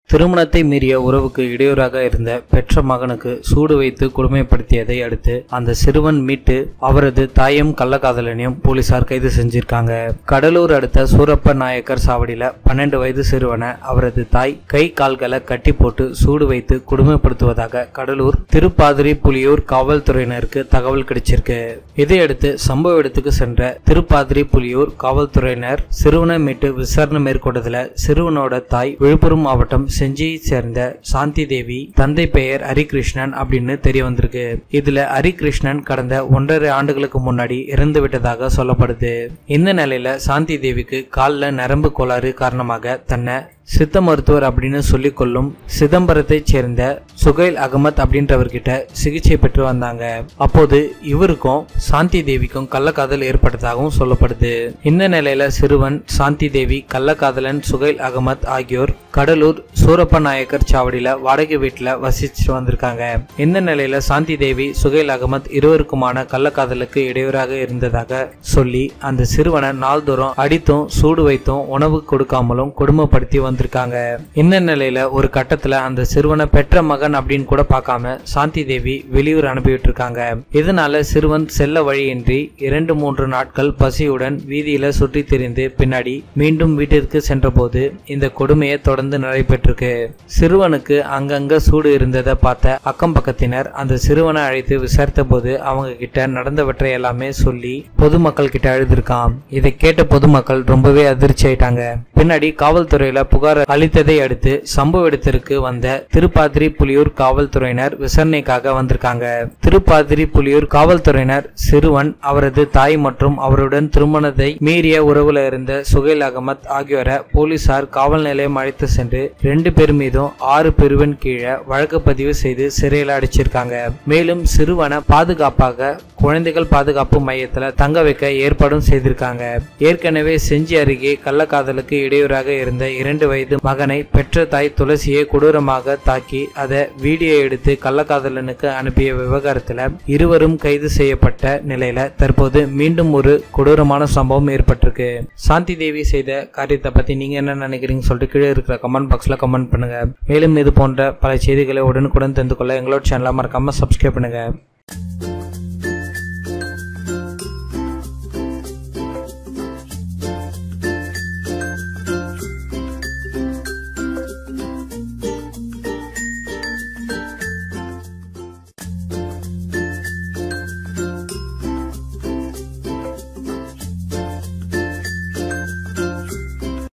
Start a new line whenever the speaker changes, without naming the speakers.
திருமணத்தை மீறிய உறவுக்கு இடையூறாக இருந்த பெற்ற மகனுக்கு சூடு வைத்து கொடுமைப்படுத்தியதை அடுத்து அந்த சிறுவன் மீட்டு அவரது தாயும் கள்ளக்காதலனையும் போலீசார் கைது செஞ்சிருக்காங்க கடலூர் அடுத்த சூரப்ப நாயக்கர் சாவடியில பன்னெண்டு வயது சிறுவனை அவரது தாய் கை கால்களை கட்டி போட்டு சூடு வைத்து கொடுமைப்படுத்துவதாக கடலூர் திருப்பாதிரி புலியூர் காவல்துறையினருக்கு தகவல் கிடைச்சிருக்கு இதையடுத்து சம்பவ இடத்துக்கு சென்ற திருப்பாதிரி புலியூர் காவல்துறையினர் சிறுவனை மீட்டு விசாரணை மேற்கொண்டதுல சிறுவனோட தாய் விழுப்புரம் மாவட்டம் செஞ்சியை சேர்ந்த சாந்தி தேவி தந்தை பெயர் ஹரிகிருஷ்ணன் அப்படின்னு தெரிய வந்திருக்கு இதுல ஹரிகிருஷ்ணன் கடந்த ஒன்றரை ஆண்டுகளுக்கு முன்னாடி இறந்து விட்டதாக சொல்லப்படுது இந்த நிலையில சாந்தி தேவிக்கு கால்ல நரம்பு கோளாறு காரணமாக தன்னை சித்த மருத்துவர் அப்படின்னு சொல்லிக் கொள்ளும் சிதம்பரத்தைச் சேர்ந்த சுகைல் அகமத் அப்படின்றவர்கிட்ட சிகிச்சை பெற்று வந்தாங்க அப்போது இவருக்கும் சாந்தி தேவிக்கும் கள்ளக்காதல் ஏற்பட்டதாகவும் சொல்லப்படுது இந்த நிலையில சிறுவன் சாந்தி தேவி கள்ளக்காதலன் சுகைல் அகமத் ஆகியோர் கடலூர் சூரப்ப நாயக்கர் சாவடியில வாடகை வீட்டுல வசிச்சுட்டு வந்திருக்காங்க இந்த நிலையில சாந்தி தேவி சுகைல் அகமத் இருவருக்குமான கள்ளக்காதலுக்கு இடையூறாக இருந்ததாக சொல்லி அந்த சிறுவனை நாள்தோறும் அடித்தும் சூடு வைத்தும் உணவு கொடுக்காமலும் கொடுமைப்படுத்தி வந்திருக்காங்க இந்த நிலையில ஒரு கட்டத்துல அந்த சிறுவனை பெற்ற மகன் அப்படின்னு கூட பார்க்காம சாந்தி தேவி வெளியூர் அனுப்பிவிட்டு இருக்காங்க இதனால சிறுவன் செல்ல வழியின்றி இரண்டு மூன்று நாட்கள் பசியுடன் வீதியில சுற்றி திரிந்து பின்னாடி மீண்டும் வீட்டிற்கு சென்றபோது இந்த கொடுமையை தொடர்ந்து நடைபெற்றிருக்கு சிறுவனுக்கு அங்கங்க சூடு இருந்ததை பார்த்த அக்கம் பக்கத்தினர் அந்த சிறுவனை அழைத்து விசாரித்த போது அவங்க கிட்ட நடந்தவற்றை எல்லாமே சொல்லி பொதுமக்கள் கிட்ட அழுதுருக்கான் இதை கேட்ட பொதுமக்கள் ரொம்பவே அதிர்ச்சி ஆயிட்டாங்க பின்னாடி காவல்துறையில புகார் அளித்ததை அடுத்து சம்பவ இடத்திற்கு வந்த திருப்பாதிரி புலியூர் காவல்துறையினர் விசாரணைக்காக வந்திருக்காங்க திருப்பாதிரி புலியூர் காவல்துறையினர் சிறுவன் அவரது தாய் மற்றும் அவருடன் திருமணத்தை மீறிய உறவுல இருந்த சுகைல் அகமத் ஆகியோரை போலீசார் காவல் நிலையம் அழைத்து சென்று ரெண்டு பேர் மீதும் ஆறு பிரிவின் கீழே வழக்கு பதிவு செய்து சிறையில் அடைச்சிருக்காங்க மேலும் சிறுவனை பாதுகாப்பாக குழந்தைகள் பாதுகாப்பு மையத்துல தங்க வைக்க ஏற்பாடும் செய்திருக்காங்க ஏற்கனவே செஞ்சி அருகே கள்ளக்காதலுக்கு இடையூறாக இருந்த இரண்டு வயது மகனை பெற்ற தாய் துளசியை கொடூரமாக தாக்கி அதை வீடியோ எடுத்து கள்ளக்காதலனுக்கு அனுப்பிய விவகாரத்துல இருவரும் கைது செய்யப்பட்ட நிலையில தற்போது மீண்டும் ஒரு கொடூரமான சம்பவம் ஏற்பட்டிருக்கு சாந்தி தேவி செய்த காரியத்தை பத்தி நீங்க என்ன நினைக்கிறீங்க சொல்லிட்டு கீழே இருக்கிற கமெண்ட் பாக்ஸ்ல கமெண்ட் பண்ணுங்க மேலும் இது போன்ற பல செய்திகளை உடனுக்குடன் தெரிந்து கொள்ள எங்களோட சேனலை மறக்காம சப்ஸ்கிரைப் பண்ணுங்க